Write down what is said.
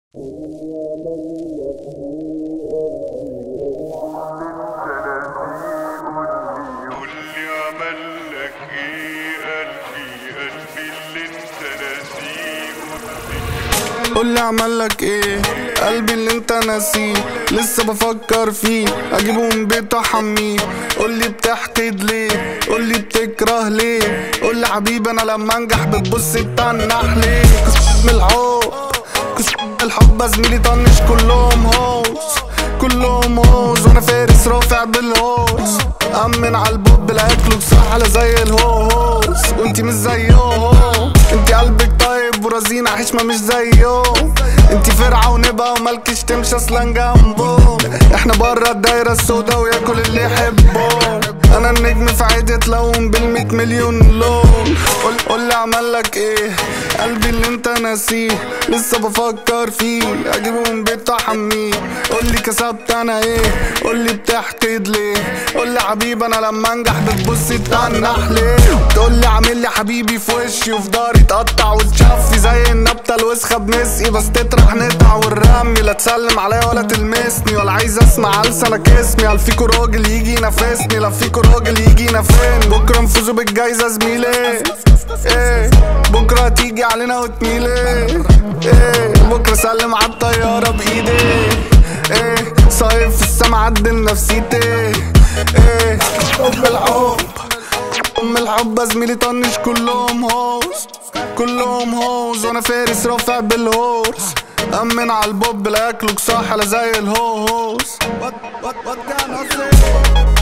قول لي عمل لك ايه قلبي قلبي اللي انت ناسيه قول لي قول لي اعمل لك ايه قلبي اللي انت ناسيه لسه بفكر فيه اجيبه من بيته احميه قول لي بتحقد ليه قول لي بتكره ليه قول لي حبيبي انا لما انجح بتبص تتنح ليه كسب من الحب كسب من الحب يا زميلي طنش كلهم هوس كلهم هوس وانا فارس رافع بالهوس امن على البوب لاكله صح على زي الهوس وانتي مش زيهم انتي قلبك طيب ورزينة حشمة مش زيهم انتي فرعة ونبقى ومالكش تمشي اصلا جنبهم احنا بره الدايرة السودا وياكل اللي يحبه انا النجم في عيدي اتلون بالمية مليون لون قول قول لي اعمل لك ايه قلبي اللي انت ناسيه لسه بفكر فيه اجيبه من بيته احميه قول لي كسبت انا ايه قول لي بتحقد ليه قول لي حبيبي انا لما انجح بتبص تتنح ليه تقول لي عامل لي حبيبي في وشي وفي داري تقطع وتشفي زي النبته الوسخه بمسقي بس تطرح نقطع والرمي لا تسلم عليا ولا تلمسني ولا عايز اسمع لسانك اسمي هل فيكو راجل يجي ينافسني لا فيكو راجل يجي ينافسني بكره نفوزوا بالجايزه زميلي ايه بكره هتيجي علينا وتميلي ايه بكره سلم على الطياره بايدي ايه صايف في السما عدل نفسيتي ايه حب الحب ام الحب يا زميلي طنش كلهم هوس كلهم هوس وانا فارس رافع بالهورس امن على البوب لا ياكلك صح لا زي الهوس ود ود ود يا نصير